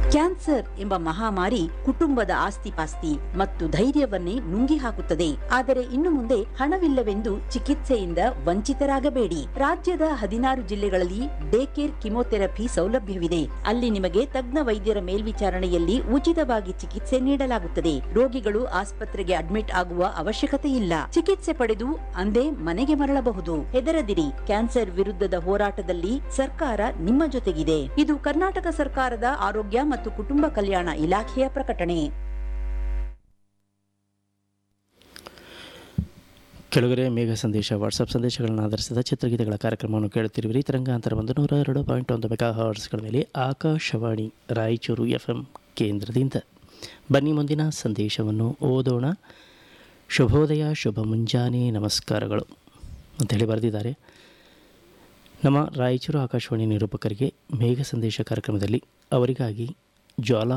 cancer ಎಂಬ ಮಹಾಮಾರಿ ಕುಟುಂಬದ ಆಸ್ತಿಪಾಸ್ತಿ ಮತ್ತು ಧೈರ್ಯವನ್ನೇ ನುಂಗಿ ಹಾಕುತ್ತದೆ ಆದರೆ ಇನ್ನು ಮುಂದೆ ಹಣವಿಲ್ಲವೆಂದು ಚಿಕಿತ್ಸೆಯಿಂದ ವಂಚಿತರಾಗಬೇಡಿ ರಾಜ್ಯದ ಹದಿನಾರು ಜಿಲ್ಲೆಗಳಲ್ಲಿ ಡೇ ಕೇರ್ ಕಿಮೋಥೆರಪಿ ಸೌಲಭ್ಯವಿದೆ ಅಲ್ಲಿ ನಿಮಗೆ ತಜ್ಞ ವೈದ್ಯರ ಮೇಲ್ವಿಚಾರಣೆಯಲ್ಲಿ ಉಚಿತವಾಗಿ ಚಿಕಿತ್ಸೆ ನೀಡಲಾಗುತ್ತದೆ ರೋಗಿಗಳು ಆಸ್ಪತ್ರೆಗೆ ಅಡ್ಮಿಟ್ ಆಗುವ ಅವಶ್ಯಕತೆ ಇಲ್ಲ ಚಿಕಿತ್ಸೆ ಪಡೆದು ಅಂದೇ ಮನೆಗೆ ಮರಳಬಹುದು ಹೆದರದಿರಿ ಕ್ಯಾನ್ಸರ್ ವಿರುದ್ಧದ ಹೋರಾಟದಲ್ಲಿ ಸರ್ಕಾರ ನಿಮ್ಮ ಜೊತೆಗಿದೆ ಇದು ಕರ್ನಾಟಕ ಸರ್ಕಾರದ ಆರೋಗ್ಯ ಮತ್ತು ಕುಟುಂಬ ಕಲ್ಯಾಣ ಇಲಾಖೆಯ ಪ್ರಕಟಣೆ ಕೆಳಗರೆ ಮೇಘ ಸಂದೇಶ ವಾಟ್ಸಪ್ ಸಂದೇಶಗಳನ್ನು ಆಧರಿಸಿದ ಚಿತ್ರಗೀತೆಗಳ ಕಾರ್ಯಕ್ರಮವನ್ನು ಕೇಳುತ್ತಿರುವಿರಿ ತರಂಗಾಂತರ ಒಂದು ನೂರ ಎರಡು ಪಾಯಿಂಟ್ ಒಂದು ಮೆಗಾ ಹಾರ್ಸ್ಗಳ ಮೇಲೆ ಆಕಾಶವಾಣಿ ರಾಯಚೂರು ಎಫ್ ಎಂ ಕೇಂದ್ರದಿಂದ ಬನ್ನಿ ಮುಂದಿನ ಸಂದೇಶವನ್ನು ಓದೋಣ ಶುಭೋದಯ ಶುಭ ಮುಂಜಾನೆ ನಮಸ್ಕಾರಗಳು ಅಂತೇಳಿ ಬರೆದಿದ್ದಾರೆ ನಮ್ಮ ರಾಯಚೂರು ಆಕಾಶವಾಣಿ ನಿರೂಪಕರಿಗೆ ಮೇಘ ಸಂದೇಶ ಕಾರ್ಯಕ್ರಮದಲ್ಲಿ ಅವರಿಗಾಗಿ ಜ್ವಾಲಾ